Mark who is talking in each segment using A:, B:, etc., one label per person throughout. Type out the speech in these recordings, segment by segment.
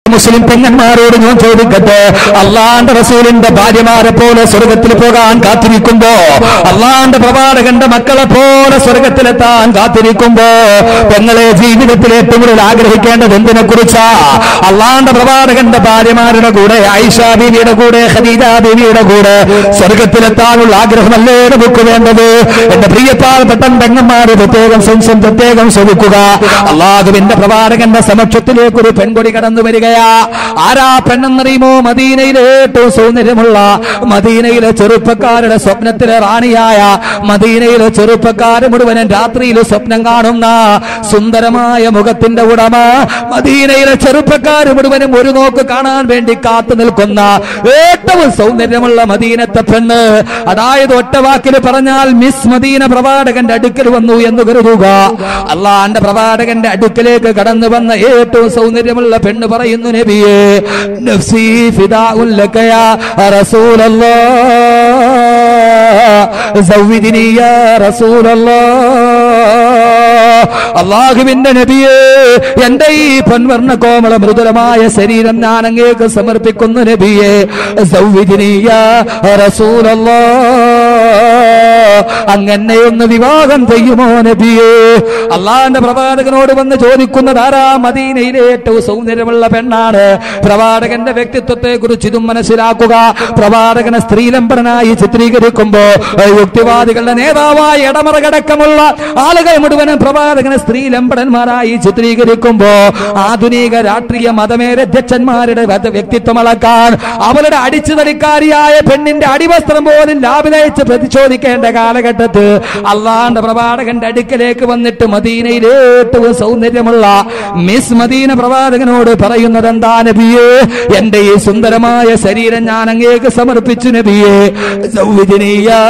A: മുസ്ലിം പെങ്ങന്മാരോട് ഞാൻ ചോദിക്കട്ടെ അള്ളാന്റെ റസൂലിന്റെ ഭാര്യമാരെ പോലെ സ്വർഗത്തിൽ പോകാൻ കാത്തിരിക്കുമ്പോ അള്ളാന്റെ പ്രവാചകന്റെ മക്കളെ പോലെ സ്വർഗത്തിലെത്താൻ കാത്തിരിക്കുമ്പോ പെങ്ങളെ ജീവിതത്തിൽ ഏറ്റവും കൂടുതൽ ആഗ്രഹിക്കേണ്ടത് എന്തിനെ കുറിച്ചാ അള്ളാന്റെ പ്രവാചകന്റെ ഭാര്യമാരുടെ കൂടെ ഐഷ ബീവിയുടെ കൂടെ ഖദീജ ബീവിയുടെ കൂടെ സ്വർഗത്തിലെത്താനുള്ള ആഗ്രഹമല്ലേ നമുക്ക് വേണ്ടത് എന്റെ പ്രിയപ്പാൽപ്പെട്ട പെങ്ങന്മാര് പ്രത്യേകം സംശയം പ്രത്യേകം ശ്രമിക്കുക അള്ളാഹുവിന്റെ പ്രവാചകന്റെ സമക്ഷത്തിലേക്ക് ഒരു പെൺകൊടി കടന്നു വരികയാ ആരാ പെണ്ണെന്നറിയുമോ മദീനയിലെ ഏറ്റവും സൗന്ദര്യമുള്ള മദീനയിലെ ചെറുപ്പക്കാരുടെ സ്വപ്നത്തിലെ റാണിയായ മദീനയിലെ ചെറുപ്പക്കാർ മുഴുവനും രാത്രിയിൽ സ്വപ്നം കാണുന്ന സുന്ദരമായ മുഖത്തിന്റെ ഉടമ മദീനയിലെ ചെറുപ്പക്കാർ മുഴുവനും ഒരു നോക്ക് കാണാൻ വേണ്ടി കാത്തു നിൽക്കുന്ന ഏറ്റവും സൗന്ദര്യമുള്ള മദീനത്തെ പെണ്ണ് അതായത് ഒറ്റ വാക്കിൽ പറഞ്ഞാൽ മിസ് മദീന പ്രവാചകന്റെ അടുക്കൽ വന്നു എന്ന് കരുതുക അള്ളാന്റെ പ്രവാചകന്റെ അടുക്കലേക്ക് കടന്നു വന്ന ഏറ്റവും സൗന്ദര്യമുള്ള പെണ്ണ് പറയുന്നു നബിയെ നഫ്സി ഫിദാഉൻ ലക യാ റസൂലല്ലാഹ് സവ്വിദിനി യാ റസൂലല്ലാഹ് അള്ളാഹുവിന്റെ നബിയെ എന്റെ ഈ പൊൻവർണ്ണ കോമള മൃദുലമായ ശരീരം ഞാൻ അങ്ങേക്ക് സമർപ്പിക്കുന്നു നബിയെ സൗവിദിനി യാ റസൂലല്ലാഹ് അങ്ങനെ ഒന്ന് വിവാഹം ചെയ്യുമോ നബിയേ അള്ളാന്റെ പ്രവാചകനോട് വന്ന് ചോദിക്കുന്നത് ആരാ മദീനയിലെ ഏറ്റവും സൗന്ദര്യമുള്ള പെണ്ണാണ് പ്രവാചകന്റെ വ്യക്തിത്വത്തെ കുറിച്ച് ഇതും മനസ്സിലാക്കുക പ്രവാചകനെ സ്ത്രീലംബരനായി ചിത്രീകരിക്കുമ്പോ ഏഹ്, യുക്തിവാദികളുടെ നേതാവായ ഇടമറകടക്കമുള്ള ആളുകൾ മുഴുവനും പ്രവാചകനെ സ്ത്രീലംബടന്മാരായി ചിത്രീകരിക്കുമ്പോ ആധുനിക രാഷ്ട്രീയ മതമേരധ്യക്ഷന്മാരുടെ വധ- വ്യക്തിത്വം അളക്കാൻ അവരുടെ അടിച്ചുതടിക്കാരിയായ പെണ്ണിന്റെ അടിവസ്ത്രം പോലും ലാഭിതയച്ച് പ്രതിശോധിക്കേണ്ട കാലഘട്ടത്ത് അള്ളാന്റെ പ്രവാചകന്റെ അടുക്കലേക്ക് വന്നിട്ട് മദീനയിലെ ഏറ്റവും സൗന്ദര്യമുള്ള മിസ് മദീന പ്രവാചകനോട് പറയുന്നത് എന്താ നബിയേ എന്റെ ഈ സുന്ദരമായ ശരീരം ഞാൻ അങ്ങേക്ക് സമർപ്പിച്ചു നബിയേ സൗവിദിനി യാ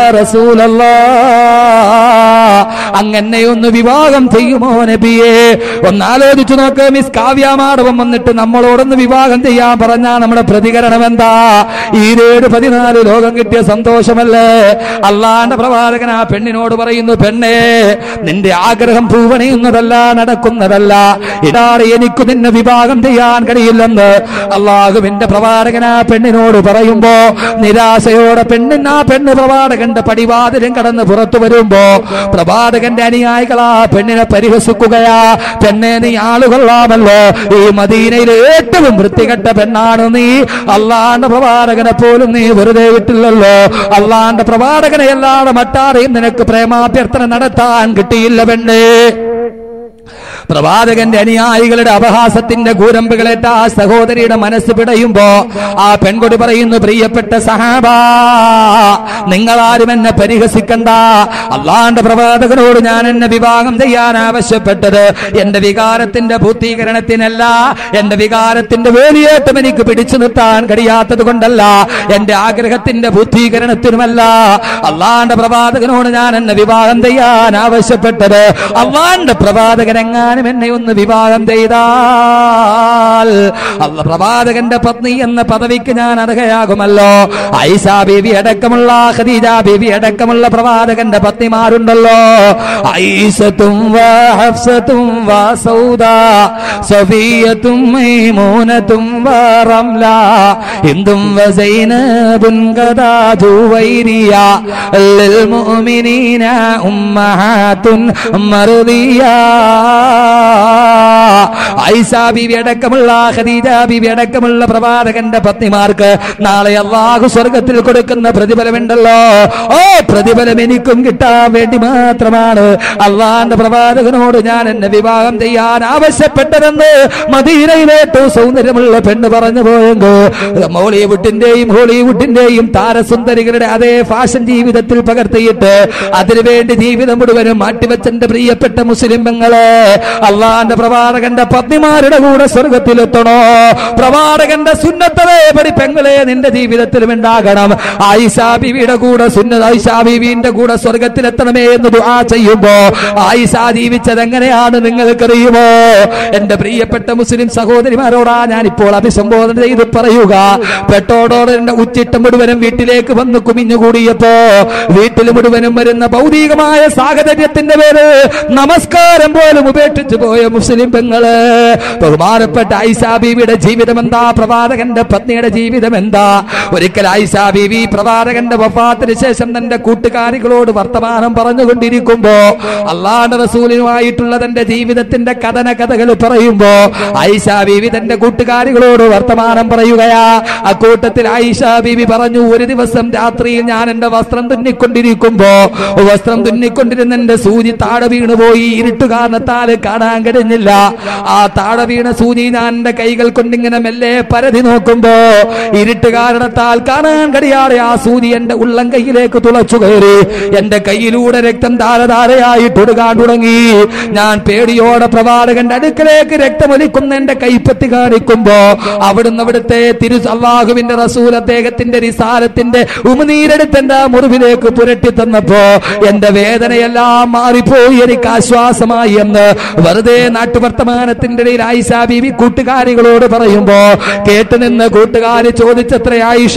A: റസൂലല്ലാഹ് അങ്ങനെ ഒന്ന് വിവാഹം ചെയ്യുമോ നബിയേ ഒന്ന് ആലോചിച്ചു നോക്ക് മിസ് കാവ്യാമാടവം വന്നിട്ട് നമ്മളോടൊന്ന് വിവാഹം ചെയ്യാൻ പറഞ്ഞാ നമ്മുടെ പ്രതികരണം എന്താ ഈരേഴ് പതിനാല് ലോകം കിട്ടിയ സന്തോഷമല്ലേ അള്ളാന്റെ പ്രവാചകൻ ആ പെണ്ണിനോട് പറയുന്നു പെണ്ണേ നിന്റെ ആഗ്രഹം പൂവണിയുന്നതല്ല നടക്കുന്നതല്ല ഇടാറ് എനിക്ക് നിന്നെ വിവാഹം ചെയ്യാൻ കഴിയില്ലെന്ന് അള്ളാഹുവിന്റെ പ്രവാചകൻ ആ പെണ്ണിനോട് പറയുമ്പോ നിരാശയോടെ പെണ്ണിന് ആ പെണ്ണ് പ്രവാചകന്റെ പടിവാതിലും കടന്ന് പുറത്തു വരുമ്പോ പ്രവാചകന്റെ അനുയായികൾ ആ പെണ്ണിനെ പരിഹസിക്കുകയാ പെണ്ണെ നീ ആളുകൊള്ളാമല്ലോ ഈ മദീനയിലെ ഏറ്റവും വൃത്തികെട്ട പെണ്ണാണ് നീ അള്ളാന്റെ പ്രവാചകനെ പോലും നീ വെറുതെ വിട്ടില്ലല്ലോ അള്ളാന്റെ പ്രവാചകനെ അല്ലാതെ മറ്റാരെയും നിനക്ക് പ്രേമാഭ്യർത്ഥന നടത്താൻ കിട്ടിയില്ല പെണ്ണേ പ്രവാചകന്റെ അനുയായികളുടെ അപഹാസത്തിന്റെ കൂരമ്പുകളേറ്റ ആ സഹോദരിയുടെ മനസ്സ് പിടയുമ്പോ ആ പെൺകൊടി പറയുന്നു പ്രിയപ്പെട്ട സഹാബ നിങ്ങളാരും എന്നെ പരിഹസിക്കണ്ട അള്ളാന്റെ പ്രവാചകനോട് ഞാൻ എന്നെ വിവാഹം ചെയ്യാൻ ആവശ്യപ്പെട്ടത് എന്റെ വികാരത്തിന്റെ പൂർത്തീകരണത്തിനല്ല എന്റെ വികാരത്തിന്റെ വേലിയേറ്റം എനിക്ക് പിടിച്ചു നിർത്താൻ കഴിയാത്തത് കൊണ്ടല്ല എന്റെ ആഗ്രഹത്തിന്റെ പൂർത്തീകരണത്തിനുമല്ല അള്ളാന്റെ പ്രവാചകനോട് ഞാൻ എന്നെ വിവാഹം ചെയ്യാൻ ആവശ്യപ്പെട്ടത് അള്ളാന്റെ പ്രവാചകൻ എങ്ങാനും എന്നെ ഒന്ന് വിവാഹം ചെയ്താൽ അല്ല പ്രവാചകന്റെ പത്നി എന്ന പദവിക്ക് ഞാൻ അർഹയാകുമല്ലോ ഐസ ബീവി അടക്കമുള്ള ഖദീജ ബീവി അടക്കമുള്ള പ്രവാചകന്റെ പത്നിമാരുണ്ടല്ലോ ഐസത്തും വാ ഹഫ്സത്തും വാ സൗദ സഫിയത്തും മൈമൂനത്തും വാ റംല ഹിന്ദും വസൈനബുൻ കദാ ജുവൈരിയ ലിൽ മുഅ്മിനീന ഉമ്മഹാത്തുൻ മർദിയ ഐസാ ബീവി അടക്കമുള്ള ഖദീജ ബീവി അടക്കമുള്ള പ്രവാചകന്റെ പത്നിമാർക്ക് നാളെ അള്ളാഹു സ്വർഗത്തിൽ കൊടുക്കുന്ന പ്രതിഫലമുണ്ടല്ലോ ഓ പ്രതിഫലം എനിക്കും കിട്ടാൻ വേണ്ടി മാത്രമാണ് അള്ളാന്റെ പ്രവാചകനോട് ഞാൻ എന്നെ വിവാഹം ചെയ്യാൻ ആവശ്യപ്പെട്ടതെന്ന് മദീനയിലെ ഏറ്റവും സൗന്ദര്യമുള്ള പെണ്ണ് പറഞ്ഞു പോയെങ്കിൽ മോളിവുഡിന്റെയും ഹോളിവുഡിന്റെയും താരസുന്ദരികളുടെ അതേ ഫാഷൻ ജീവിതത്തിൽ പകർത്തിയിട്ട് അതിനുവേണ്ടി ജീവിതം മുഴുവനും മാറ്റിവെച്ചെന്റെ പ്രിയപ്പെട്ട മുസ്ലിം പെങ്ങളെ അള്ളാന്റെ പ്രവാചകന്റെ പത്നിമാരുടെ കൂടെ സ്വർഗത്തിലെത്തണോ പ്രവാചകന്റെ സുന്നത്തവേ പടി പെങ്ങളെ നിന്റെ ജീവിതത്തിലും ഉണ്ടാകണം ആയിഷാ ബീവിയുടെ കൂടെ സുന്നത ആയിഷാ ബീവിന്റെ കൂടെ സ്വർഗത്തിലെത്തണമേ എന്ന് ദുആ ചെയ്യുമ്പോ ആയിഷാ ജീവിച്ചത് എങ്ങനെയാണ് നിങ്ങൾക്കറിയുമോ എന്റെ പ്രിയപ്പെട്ട മുസ്ലിം സഹോദരിമാരോടാ ഞാൻ ഇപ്പോൾ അഭിസംബോധന ചെയ്ത് പറയുക പെട്ടോടോടെ എന്റെ ഉച്ചിട്ടം മുഴുവനും വീട്ടിലേക്ക് വന്ന് കുമിഞ്ഞുകൂടിയപ്പോ വീട്ടിൽ മുഴുവനും വരുന്ന ഭൗതികമായ സാഹചര്യത്തിന്റെ പേര് നമസ്കാരം പോലും ഉപേക്ഷിച്ച ഉപേക്ഷിച്ചു പോയ മുസ്ലിം പെങ്ങള് ബഹുമാനപ്പെട്ട ഐസാ ബീവിയുടെ ജീവിതം എന്താ പ്രവാചകന്റെ പത്നിയുടെ ജീവിതം എന്താ ഒരിക്കൽ ഐസാ ബീവി പ്രവാചകന്റെ വഫാത്തിന് ശേഷം തന്റെ കൂട്ടുകാരികളോട് വർത്തമാനം പറഞ്ഞുകൊണ്ടിരിക്കുമ്പോ അള്ളാഹുന്റെ റസൂലിനുമായിട്ടുള്ള തന്റെ ജീവിതത്തിന്റെ കഥന കഥകൾ പറയുമ്പോ ഐഷാ ബീവി തന്റെ കൂട്ടുകാരികളോട് വർത്തമാനം പറയുകയാ അക്കൂട്ടത്തിൽ ഐഷാ ബീവി പറഞ്ഞു ഒരു ദിവസം രാത്രിയിൽ ഞാൻ എന്റെ വസ്ത്രം തുന്നിക്കൊണ്ടിരിക്കുമ്പോ വസ്ത്രം തുന്നിക്കൊണ്ടിരുന്ന എന്റെ സൂചി താഴെ വീണുപോയി ഇരുട്ടുകാരണത്താൽ കാണാൻ കഴിഞ്ഞില്ല ആ താഴെ വീണ സൂചി ഞാൻ എന്റെ കൈകൾ കൊണ്ടിങ്ങനെ മെല്ലെ പരതി നോക്കുമ്പോ ഇരുട്ട് കാരണത്താൽ കാണാൻ കഴിയാതെ ആ സൂചി എന്റെ ഉള്ളം കൈയിലേക്ക് തുളച്ചു കയറി എന്റെ കയ്യിലൂടെ രക്തം ധാരധാരയായി തൊടുകാൻ തുടങ്ങി ഞാൻ പേടിയോടെ പ്രവാചകന്റെ അടുക്കലേക്ക് രക്തമൊലിക്കുന്ന എന്റെ കൈപ്പത്തി കാണിക്കുമ്പോ അവിടുന്ന് അവിടുത്തെ തിരു അള്ളാഹുവിന്റെ റസൂൽ അദ്ദേഹത്തിന്റെ റിസാലത്തിന്റെ ഉമനീരെടുത്ത് എന്റെ ആ മുറിവിലേക്ക് പുരട്ടി തന്നപ്പോ എന്റെ വേദനയെല്ലാം മാറിപ്പോയി എനിക്ക് ആശ്വാസമായി എന്ന് വെറുതെ നാട്ടുവർത്തമാനത്തിന്റെ ഇടയിൽ ആയിഷ ബീവി കൂട്ടുകാരികളോട് പറയുമ്പോ കേട്ടുനിന്ന് കൂട്ടുകാരി ചോദിച്ചത്ര ആയിഷ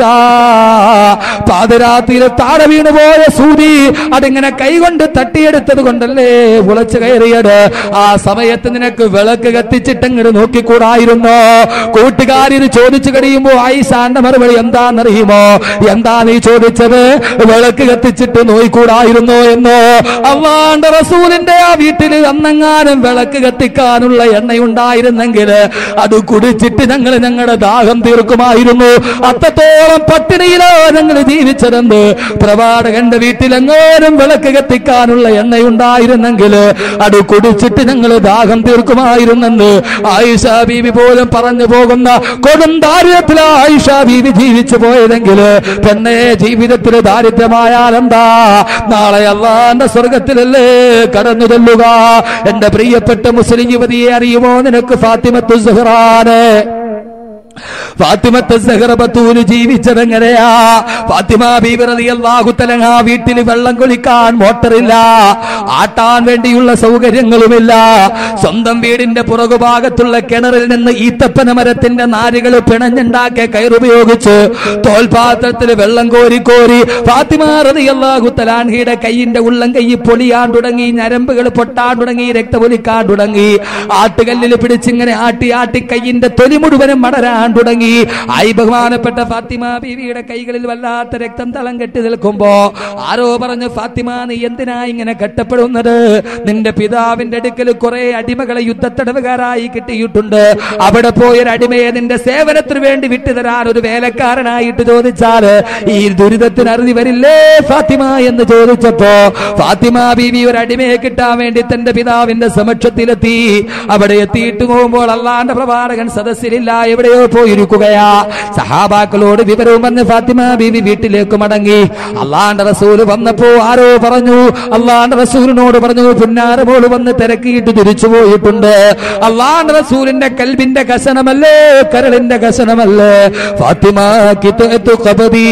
A: പാതിരാത്രിയിൽ താഴെ വീണുപോയ സൂചി അതിങ്ങനെ കൈകൊണ്ട് തട്ടിയെടുത്തത് കൊണ്ടല്ലേ ഉളച്ചു കയറിയത് ആ സമയത്ത് നിനക്ക് വിളക്ക് കത്തിച്ചിട്ടങ്ങോട്ട് നോക്കിക്കൂടായിരുന്നോ കൂട്ടുകാരി ഇത് ചോദിച്ചു കഴിയുമ്പോ ആയിഷാന്റെ മറുപടി എന്താണെന്നറിയുമോ എന്താ നീ ചോദിച്ചത് വിളക്ക് കത്തിച്ചിട്ട് നോയിക്കൂടായിരുന്നോ എന്നോ അള്ളാന്റെ റസൂലിന്റെ ആ വീട്ടിൽ അന്നെങ്ങാനും വിളക്ക് കത്തിക്കാനുള്ള എണ്ണയുണ്ടായിരുന്നെങ്കിൽ അത് കുടിച്ചിട്ട് ഞങ്ങൾ ഞങ്ങളുടെ ദാഹം തീർക്കുമായിരുന്നു അത്രത്തോളം പട്ടിണിയിലോ ഞങ്ങൾ ജീവിച്ചതെന്ന് പ്രവാടകന്റെ വീട്ടിലെങ്ങാനും വിളക്ക് കത്തിക്കാനുള്ള എണ്ണയുണ്ടായിരുന്നെങ്കിൽ അത് കുടിച്ചിട്ട് ഞങ്ങൾ ദാഹം തീർക്കുമായിരുന്നെന്ന് ആയിഷ ബീവി പോലും പറഞ്ഞു പോകുന്ന കൊടും ദാരിദ്ര്യത്തിലാ ആയിഷ ബീവി ജീവിച്ചു പോയതെങ്കിൽ പെണ്ണെ ജീവിതത്തിൽ ദാരിദ്ര്യമായാൽ എന്താ നാളെ അള്ളാന്റെ സ്വർഗത്തിലല്ലേ കടന്നു ചെല്ലുക എന്റെ പ്രിയപ്പെട്ട മുസ്ലിം യുവതിയെ അറിയുമോ നിനക്ക് ഫാത്തിമത്തു സുഹറാനെ ഫാത്തിമത്തെ സഹറബത്തൂര് ജീവിച്ചതെങ്ങനെയാ ഫാത്തിമ ബീബി റളിയല്ലാഹു തആല ആ വീട്ടിൽ വെള്ളം കുളിക്കാൻ മോട്ടറില്ല ആട്ടാൻ വേണ്ടിയുള്ള സൗകര്യങ്ങളുമില്ല സ്വന്തം വീടിന്റെ പുറകുഭാഗത്തുള്ള കിണറിൽ നിന്ന് ഈത്തപ്പന മരത്തിന്റെ നാരുകൾ പിണഞ്ഞുണ്ടാക്കിയ കയറുപയോഗിച്ച് തോൽപാത്രത്തിൽ വെള്ളം കോരി കോരി ഫാത്തിമ റളിയല്ലാഹു തലാൻഹിയുടെ കൈയിന്റെ ഉള്ളം കൈ പൊളിയാൻ തുടങ്ങി ഞരമ്പുകൾ പൊട്ടാൻ തുടങ്ങി രക്തപൊലിക്കാൻ തുടങ്ങി ആട്ടുകല്ലിൽ പിടിച്ചിങ്ങനെ ആട്ടി ആട്ടി കൈയിന്റെ തൊലി മുഴുവനും മടരാൻ തുടങ്ങി ആയി ബഹുമാനപ്പെട്ട ഫാത്തിമ ബീവിയുടെ കൈകളിൽ വല്ലാത്ത രക്തം തളം കെട്ടി നിൽക്കുമ്പോ ആരോ പറഞ്ഞു ഫാത്തിമ നീ എന്തിനാ ഇങ്ങനെ കെട്ടപ്പെടുന്നത് നിന്റെ പിതാവിന്റെ അടുക്കൽ കുറെ അടിമകളെ യുദ്ധത്തടവുകാരായി കിട്ടിയിട്ടുണ്ട് അവിടെ പോയൊരു അടിമയെ നിന്റെ സേവനത്തിന് വേണ്ടി വിട്ടുതരാൻ ഒരു വേലക്കാരനായിട്ട് ചോദിച്ചാൽ ഈ ദുരിതത്തിന് അറുതി വരില്ലേ ഫാത്തിമ എന്ന് ചോദിച്ചപ്പോ ഫാത്തിമ ബീവി ഒരു അടിമയെ കിട്ടാൻ വേണ്ടി തന്റെ പിതാവിന്റെ സമക്ഷത്തിലെത്തി അവിടെ എത്തിയിട്ട് പോകുമ്പോൾ അള്ളാന്റെ പ്രവാചകൻ സദസ്സിലില്ല എവിടെയോ പോയിരിക്കുകയാ സഹാബാക്കളോട് വിവരവും വന്ന് ഫാത്തിമ ബീവി വീട്ടിലേക്ക് മടങ്ങി അള്ളാന്റെ റസൂല് വന്നപ്പോ ആരോ പറഞ്ഞു അള്ളാന്റെ റസൂലിനോട് പറഞ്ഞു പുന്നാരമോള് വന്ന് തിരക്കിയിട്ട് തിരിച്ചു പോയിട്ടുണ്ട് അള്ളാന്റെ റസൂലിന്റെ കൽബിന്റെ കസനമല്ലേ കരളിന്റെ കസനമല്ലേ ഫാത്തിമ കിത്തു കബദീ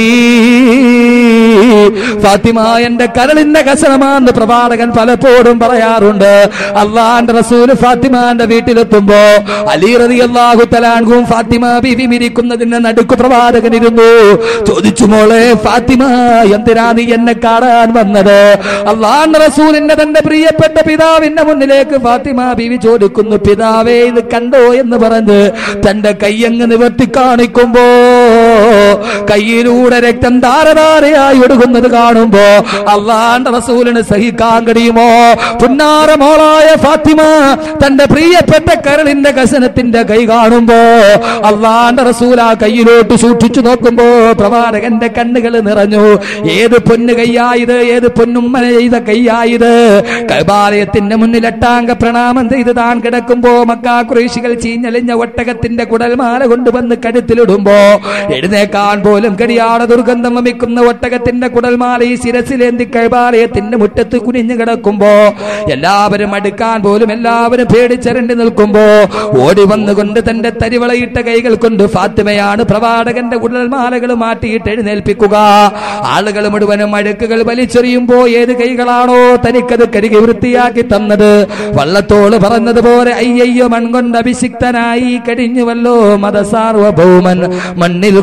A: ഫാത്തിമ എന്റെ കരളിന്റെ കസനമാന്ന് പ്രവാചകൻ പലപ്പോഴും പറയാറുണ്ട് അള്ളാന്റെ റസൂല് ഫാത്തിമാന്റെ വീട്ടിലെത്തുമ്പോ അലി റതി അള്ളാഹു തലാൻകും ഫാത്തിമ ബിബി മിരിക്കുന്നതിന് നടുക്ക് പ്രവാചകൻ ഇരുന്നു ചോദിച്ചു മോളെ ഫാത്തിമ എന്തിനാ നീ എന്നെ കാണാൻ വന്നത് അള്ളാന്റെ റസൂലിന്റെ തന്റെ പ്രിയപ്പെട്ട പിതാവിന്റെ മുന്നിലേക്ക് ഫാത്തിമ ബിവി ചോദിക്കുന്നു പിതാവേ ഇത് കണ്ടോ എന്ന് പറഞ്ഞ് തന്റെ കയ്യങ്ങ് നിവർത്തി കാണിക്കുമ്പോ കയ്യിലൂടെ രക്തം ധാരധാരയായി ഒടുകുന്നത് കാണുമ്പോ അള്ളാന്റെ റസൂലിന് സഹിക്കാൻ കഴിയുമോ പുന്നാര മോളായ ഫാത്തിമ തന്റെ പ്രിയപ്പെട്ട കരളിന്റെ കസനത്തിന്റെ കൈ കാണുമ്പോ അള്ളാന്റെ റസൂൽ ആ കയ്യിലോട്ട് സൂക്ഷിച്ചു നോക്കുമ്പോ പ്രവാചകന്റെ കണ്ണുകൾ നിറഞ്ഞു ഏത് പൊന്നു കയ്യായത് ഏത് പൊന്നുമ്മന ചെയ്ത കയ്യായത് കൈബാലയത്തിന്റെ മുന്നിൽ എട്ടാങ്ക പ്രണാമം ചെയ്ത് താൻ കിടക്കുമ്പോ മക്കാ കുറേശികൾ ചീഞ്ഞലിഞ്ഞ ഒട്ടകത്തിന്റെ കുടൽമാല കൊണ്ടുവന്ന് കഴുത്തിലിടുമ്പോ എഴുന്നേക്കാൻ പോലും കഴിയാതെ ദുർഗന്ധം വമിക്കുന്ന ഒട്ടകത്തിന്റെ കുടൽമാല ഈ ശിരസിലേന്തി കൈബാലയത്തിന്റെ മുറ്റത്ത് കുനിഞ്ഞു കിടക്കുമ്പോ എല്ലാവരും അടുക്കാൻ പോലും എല്ലാവരും പേടിച്ചരണ്ടി നിൽക്കുമ്പോ ഓടി വന്നുകൊണ്ട് തന്റെ തരിവളയിട്ട കൈകൾ കൊണ്ട് ഫാത്തിമയാണ് പ്രവാചകന്റെ കുടൽമാലകൾ മാറ്റിയിട്ട് എഴുന്നേൽപ്പിക്കുക ആളുകൾ മുഴുവനും അഴുക്കുകൾ വലിച്ചെറിയുമ്പോ ഏത് കൈകളാണോ തനിക്കത് കരുകി വൃത്തിയാക്കി തന്നത് വള്ളത്തോള് പറഞ്ഞതുപോലെ അയ്യയ്യോ മൺകൊണ്ട് അഭിഷിക്തനായി കഴിഞ്ഞുവല്ലോ മതസാർവഭൗമൻ മണ്ണിൽ കുളിച്ച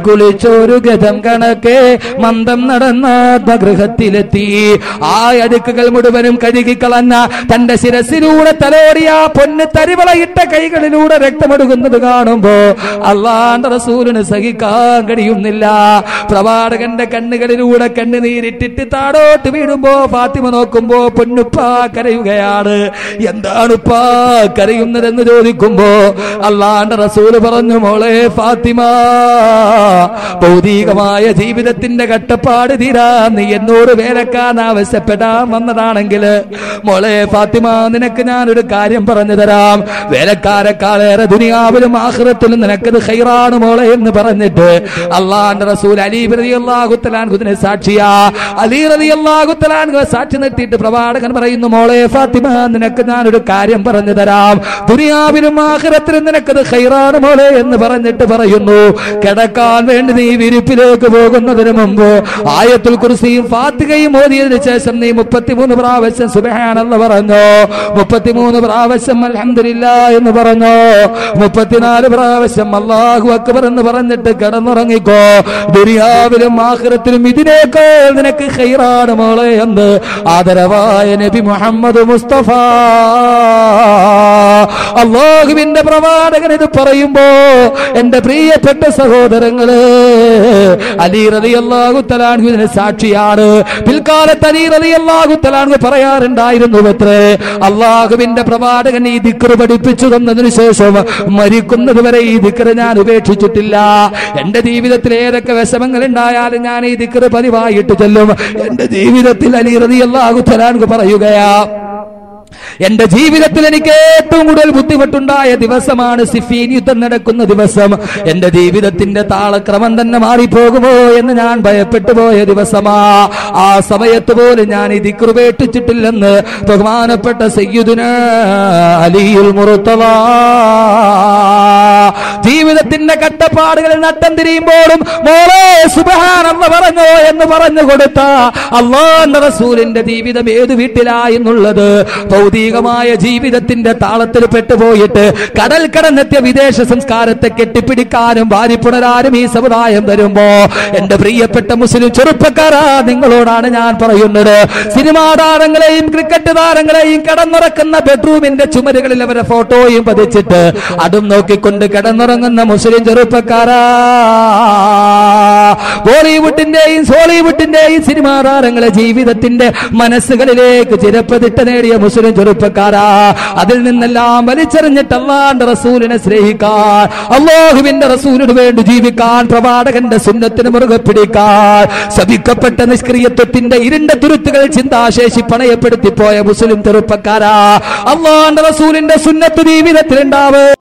A: ഒരു ഗതം കണക്കെ മന്ദം നടന്ന ഗൃഹത്തിലെത്തി ആ അടുക്കുകൾ മുഴുവനും കഴുകിക്കളഞ്ഞ തന്റെ ശിരസിലൂടെ തലോടിയ പൊന്ന് തരിവളയിട്ട കൈകളിലൂടെ രക്തമൊടുകുന്നത് കാണുമ്പോ അള്ളാന്റെ റസൂലിന് സഹിക്കാൻ കഴിയുന്നില്ല പ്രവാടകന്റെ കണ്ണുകളിലൂടെ കണ്ണുനീരിട്ടിട്ട് താടോട്ട് വീഴുമ്പോ ഫാത്തിമ നോക്കുമ്പോ പൊന്നുപ്പ കരയുകയാണ് എന്താണുപ്പാ കരയുന്നതെന്ന് ചോദിക്കുമ്പോ അള്ളാന്റെ റസൂല് പറഞ്ഞു മോളെ ഫാത്തിമ ഭൗതികമായ ജീവിതത്തിന്റെ കട്ടപ്പാട് തീരാ നീ എന്നോട് വേലക്കാൻ ആവശ്യപ്പെടാൻ വന്നതാണെങ്കിൽ മോളെ ഫാത്തിമ നിനക്ക് ഞാനൊരു കാര്യം പറഞ്ഞു തരാം വേലക്കാരെക്കാളേറെ ദുനിയാവിലും ആഹ്റത്തിലും നിനക്കത് ഹൈറാണ് മോളെ എന്ന് പറഞ്ഞിട്ട് അള്ളാന്റെ റസൂൽ അലി റതി അള്ളാഹുത്തലാൻകുതിനെ സാക്ഷിയാ അലി റതി അള്ളാഹുത്തലാൻകു സാക്ഷി നിർത്തിയിട്ട് പ്രവാടകൻ പറയുന്നു മോളെ ഫാത്തിമ നിനക്ക് ഞാനൊരു കാര്യം പറഞ്ഞു തരാം ദുനിയാവിലും ആഹ്റത്തിലും നിനക്കത് ഹൈറാണ് മോളെ എന്ന് പറഞ്ഞിട്ട് പറയുന്നു കിടക്കാൻ വേണ്ടി നീ വിരിപ്പിലേക്ക് പോകുന്നതിന് മുമ്പ് ആയത്തുൽ കുർസിയും ഫാത്തികയും ഓതിയതിനു ശേഷം നീ മുപ്പത്തിമൂന്ന് പ്രാവശ്യം സുബഹാനെന്ന് പറഞ്ഞു മുപ്പത്തിമൂന്ന് പ്രാവശ്യം അൽഹംദുലില്ല എന്ന് പറഞ്ഞു മുപ്പത്തിനാല് പ്രാവശ്യം അള്ളാഹു അക്ബർ എന്ന് പറഞ്ഞിട്ട് കിടന്നുറങ്ങിക്കോ ദുനിയാവിലും ആഖിറത്തിലും ഇതിനേക്കാൾ നിനക്ക് ഖൈറാണ് മോളെ എന്ന് ആദരവായ നബി മുഹമ്മദ് മുസ്തഫ അള്ളാഹുവിന്റെ പ്രവാചകൻ ഇത് പറയുമ്പോ എന്റെ പ്രിയപ്പെട്ട സഹോദരങ്ങള് അലി റതി അള്ളാഹു തലാൻഹു ഇതിന് സാക്ഷിയാണ് പിൽക്കാലത്ത് അലി റതി അള്ളാഹു തലാൻഹു പറയാറുണ്ടായിരുന്നു അത്രേ അള്ളാഹുവിന്റെ പ്രവാചകൻ ഈ ദിക്കറ് പഠിപ്പിച്ചു തന്നതിനു ശേഷം മരിക്കുന്നത് വരെ ഈ ദിക്കറ് ഞാൻ ഉപേക്ഷിച്ചിട്ടില്ല എന്റെ ജീവിതത്തിൽ ഏതൊക്കെ വിഷമങ്ങൾ ഉണ്ടായാലും ഞാൻ ഈ ദിക്കറ് പതിവായിട്ട് ചെല്ലും എന്റെ ജീവിതത്തിൽ അലി റതി അള്ളാഹു തലാൻഹു പറയുകയാ എന്റെ ജീവിതത്തിൽ എനിക്ക് ഏറ്റവും കൂടുതൽ ബുദ്ധിമുട്ടുണ്ടായ ദിവസമാണ് സിഫീൻ യുദ്ധം നടക്കുന്ന ദിവസം എന്റെ ജീവിതത്തിന്റെ താളക്രമം തന്നെ മാറിപ്പോകുമോ എന്ന് ഞാൻ ഭയപ്പെട്ടു പോയ ദിവസമാ ആ സമയത്ത് പോലും ഞാൻ ഇത് കൃപേട്ടിച്ചിട്ടില്ലെന്ന് ബഹുമാനപ്പെട്ട സയ്യുദിന അലിയുൽ മുറുത്തവ ജീവിതത്തിന്റെ കട്ടപ്പാടുകളിൽ നട്ടം തിരിയുമ്പോഴും മോളെ സുബഹാനെന്ന് പറഞ്ഞോ എന്ന് പറഞ്ഞു കൊടുത്ത അള്ളാന്റെ റസൂലിന്റെ ജീവിതം ഏത് വീട്ടിലാ എന്നുള്ളത് ഭൗതികമായ ജീവിതത്തിന്റെ താളത്തിൽ പെട്ടുപോയിട്ട് കടൽ കടന്നെത്തിയ വിദേശ സംസ്കാരത്തെ കെട്ടിപ്പിടിക്കാനും വാരിപ്പുണരാനും ഈ സമുദായം വരുമ്പോ എന്റെ പ്രിയപ്പെട്ട മുസ്ലിം ചെറുപ്പക്കാരാ നിങ്ങളോടാണ് ഞാൻ പറയുന്നത് സിനിമാ താരങ്ങളെയും ക്രിക്കറ്റ് താരങ്ങളെയും കടന്നുറക്കുന്ന ബെഡ്റൂമിന്റെ ചുമരുകളിൽ അവരെ ഫോട്ടോയും പതിച്ചിട്ട് അതും നോക്കിക്കൊണ്ട് കിടന്നുറങ്ങുന്ന മുസ്ലിം ചെറുപ്പക്കാരാ ബോളിവുഡിന്റെയും സോളിവുഡിന്റെയും സിനിമാ താരങ്ങളെ ജീവിതത്തിന്റെ മനസ്സുകളിലേക്ക് ചിരപ്പതിട്ട് നേടിയ മുസ്ലിം ചെറുപ്പക്കാരാ അതിൽ നിന്നെല്ലാം വലിച്ചെറിഞ്ഞിട്ട് അള്ളാന്റെ റസൂലിനെ സ്നേഹിക്കാൻ അള്ളാഹുവിന്റെ റസൂലിന് വേണ്ടി ജീവിക്കാൻ പ്രവാടകന്റെ സുന്നത്തിന് മുറുകെ പിടിക്കാൻ ശപിക്കപ്പെട്ട നിഷ്ക്രിയത്വത്തിന്റെ ഇരുണ്ട തുരുത്തുകൾ ചിന്താശേഷി പണയപ്പെടുത്തി പോയ മുസ്ലിം ചെറുപ്പക്കാരാ അള്ളാന്റെ റസൂലിന്റെ സുന്നത്ത് ജീവിതത്തിൽ ഉണ്ടാവ്